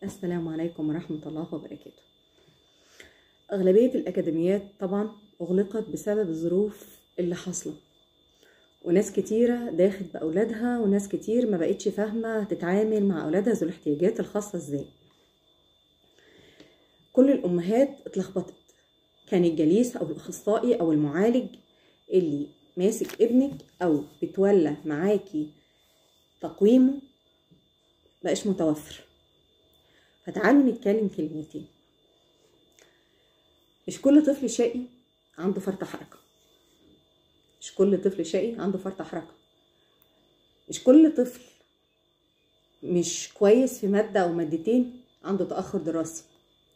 السلام عليكم ورحمة الله وبركاته أغلبية الأكاديميات طبعا أغلقت بسبب الظروف اللي حاصلة وناس كتيرة داخل بأولادها وناس كتير ما بقتش فاهمة تتعامل مع أولادها ذو الاحتياجات الخاصة ازاي كل الأمهات اتلخبطت كان الجليس أو الأخصائي أو المعالج اللي ماسك ابنك أو بتولى معاكي تقويمه بقاش متوفر فتعالوا نتكلم كلمتين مش كل طفل شقي عنده فرط حركة مش كل طفل شقي عنده فرط حركة مش كل طفل مش كويس في مادة أو مادتين عنده تأخر دراسي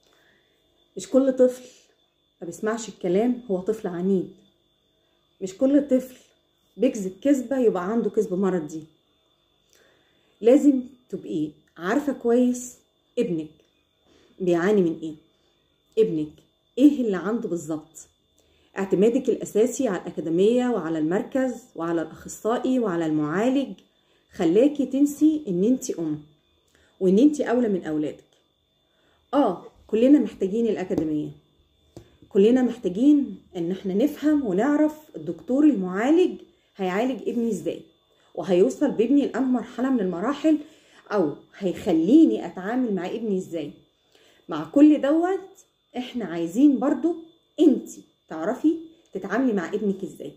مش كل طفل ما بيسمعش الكلام هو طفل عنيد مش كل طفل بيكذب كذبة يبقى عنده كذب مرضي لازم تبقي عارفة كويس ابنك بيعاني من ايه ابنك ايه اللي عنده بالظبط اعتمادك الاساسي على الاكاديميه وعلى المركز وعلى الاخصائي وعلى المعالج خلاكي تنسي ان انت ام وان انت اولى من اولادك اه كلنا محتاجين الاكاديميه كلنا محتاجين ان احنا نفهم ونعرف الدكتور المعالج هيعالج ابني ازاي وهيوصل بابني لأنهي مرحله من المراحل او هيخليني اتعامل مع ابني ازاي مع كل دوت احنا عايزين برضو انت تعرفي تتعاملي مع ابنك ازاي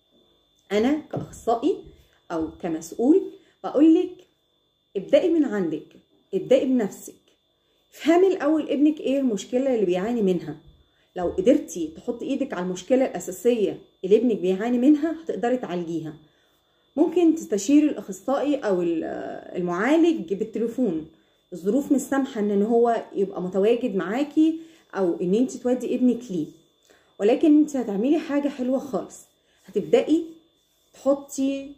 انا كاخصائي او كمسؤول بقولك ابدأي من عندك ابدأي بنفسك افهمي الاول ابنك ايه المشكله اللي بيعاني منها لو قدرتي تحطي ايدك على المشكله الاساسيه اللي ابنك بيعاني منها هتقدري تعالجيها ممكن تستشيري الاخصائي او المعالج بالتليفون الظروف مش سامحه ان هو يبقى متواجد معاكي او ان انت تودي ابنك ليه ولكن انت هتعملي حاجه حلوه خالص هتبداي تحطي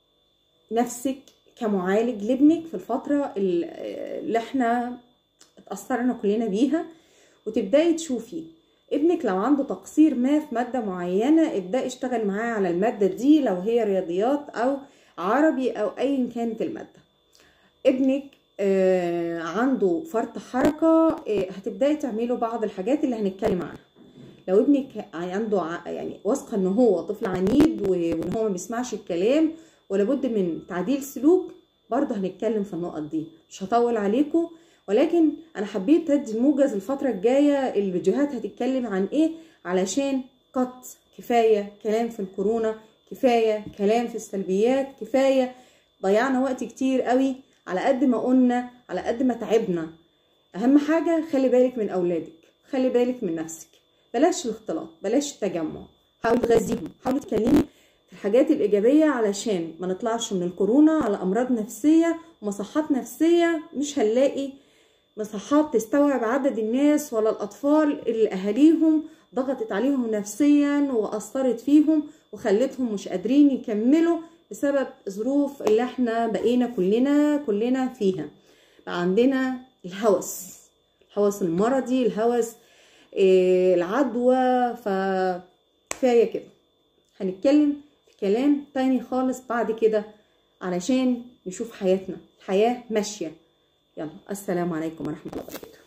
نفسك كمعالج لابنك في الفتره اللي احنا اتاثرنا كلنا بيها وتبداي تشوفي ابنك لو عنده تقصير ما في مادة معينة ابدأي اشتغل معاه على المادة دي لو هي رياضيات أو عربي أو أيا كانت المادة ابنك آه عنده فرط حركة آه هتبدأي تعمله بعض الحاجات اللي هنتكلم عنها لو ابنك عنده يعني واثقة ان هو طفل عنيد وان هو ما بيسمعش الكلام ولابد من تعديل سلوك برضه هنتكلم في النقط دي مش هطول عليكم ولكن انا حبيت ادي الموجز الفتره الجايه الفيديوهات هتتكلم عن ايه علشان قط كفايه كلام في الكورونا كفايه كلام في السلبيات كفايه ضيعنا وقت كتير قوي على قد ما قلنا على قد ما تعبنا اهم حاجه خلي بالك من اولادك خلي بالك من نفسك بلاش الاختلاط بلاش التجمع حاولي تغذيهم حاولي تكلمي في الحاجات الإيجابية علشان ما نطلعش من الكورونا على أمراض نفسية ومصحات نفسية مش هنلاقي مصحات تستوعب عدد الناس ولا الأطفال اللي أهاليهم ضغطت عليهم نفسيا وأثرت فيهم وخلتهم مش قادرين يكملوا بسبب ظروف اللي احنا بقينا كلنا كلنا فيها بقى عندنا الهوس الهوس المرضي الهوس إيه العدوى فكفاية كده هنتكلم في كلام تاني خالص بعد كده علشان نشوف حياتنا الحياة ماشية يلا السلام عليكم ورحمة الله وبركاته